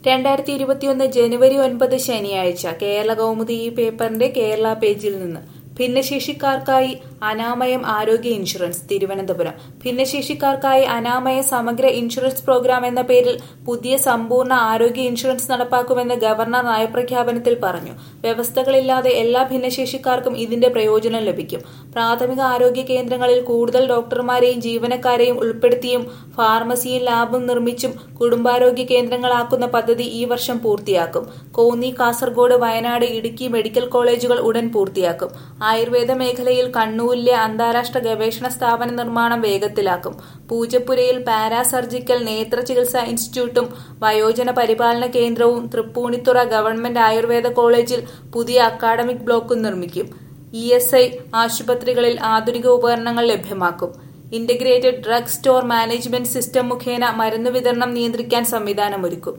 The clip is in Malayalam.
രണ്ടായിരത്തി ഇരുപത്തിയൊന്ന് ജനുവരി ഒൻപത് ശനിയാഴ്ച കേരള കൗമുദി ഈ പേപ്പറിന്റെ കേരള പേജിൽ നിന്ന് ഭിന്നശേഷിക്കാർക്കായി അനാമയം ആരോഗ്യ ഇൻഷുറൻസ് തിരുവനന്തപുരം ഭിന്നശേഷിക്കാർക്കായി അനാമയ സമഗ്ര ഇൻഷുറൻസ് പ്രോഗ്രാം എന്ന പേരിൽ പുതിയ സമ്പൂർണ്ണ ആരോഗ്യ ഇൻഷുറൻസ് നടപ്പാക്കുമെന്ന് ഗവർണർ നയപ്രഖ്യാപനത്തിൽ പറഞ്ഞു വ്യവസ്ഥകളില്ലാതെ എല്ലാ ഭിന്നശേഷിക്കാർക്കും ഇതിന്റെ പ്രയോജനം ലഭിക്കും പ്രാഥമിക ആരോഗ്യ കേന്ദ്രങ്ങളിൽ കൂടുതൽ ഡോക്ടർമാരെയും ജീവനക്കാരെയും ഉൾപ്പെടുത്തിയും ഫാർമസിയും ലാബും നിർമ്മിച്ചും കുടുംബാരോഗ്യ കേന്ദ്രങ്ങളാക്കുന്ന പദ്ധതി ഈ വർഷം പൂർത്തിയാക്കും കോന്നി കാസർഗോഡ് വയനാട് ഇടുക്കി മെഡിക്കൽ കോളേജുകൾ ഉടൻ പൂർത്തിയാക്കും ആയുർവേദ മേഖലയിൽ കണ്ണൂരിലെ അന്താരാഷ്ട്ര ഗവേഷണ സ്ഥാപന നിർമ്മാണം വേഗത്തിലാക്കും പൂജപ്പുരയിൽ പാരാ സർജിക്കൽ നേത്ര ചികിത്സാ ഇൻസ്റ്റിറ്റ്യൂട്ടും വയോജന പരിപാലന കേന്ദ്രവും തൃപ്പൂണിത്തുറ ഗവൺമെന്റ് ആയുർവേദ കോളേജിൽ പുതിയ അക്കാഡമിക് ബ്ലോക്കും നിർമ്മിക്കും ഇ എസ് ഐ ആശുപത്രികളിൽ ആധുനിക ഉപകരണങ്ങൾ ലഭ്യമാക്കും integrated drug store management system മുഖേന മരുന്ന് വിതരണം നിയന്ത്രിക്കാൻ സംവിധാനമൊരുക്കും